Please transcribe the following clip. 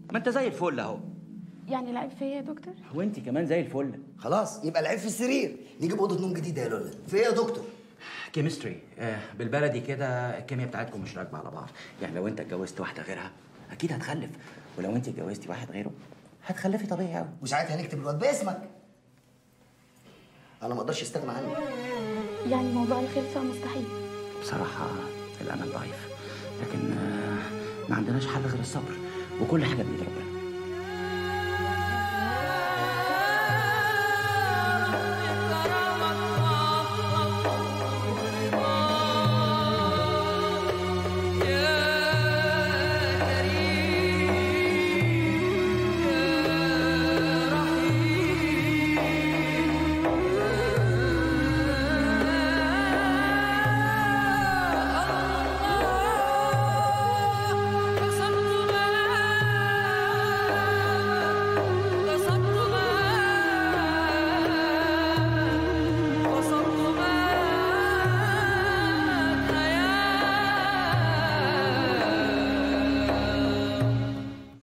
ما انت زي الفل اهو يعني العيب فيا يا دكتور وانت كمان زي الفل خلاص يبقى العيب في السرير نجيب اوضه نوم جديده يا لولا في ايه يا دكتور كيمستري آه بالبلدي كده الكيمياء بتاعتكم مش راكبه على بعض يعني لو انت اتجوزت واحده غيرها اكيد هتخلف ولو انت اتجوزتي واحد غيره هتخلفي طبيعي قوي وساعتها هنكتب الواد باسمك انا ما اقدرش استغنى عنك يعني موضوع الخلفة مستحيل بصراحه الامل ضعيف لكن آه ما عندناش حل غير الصبر وكل حاجه بايد ربنا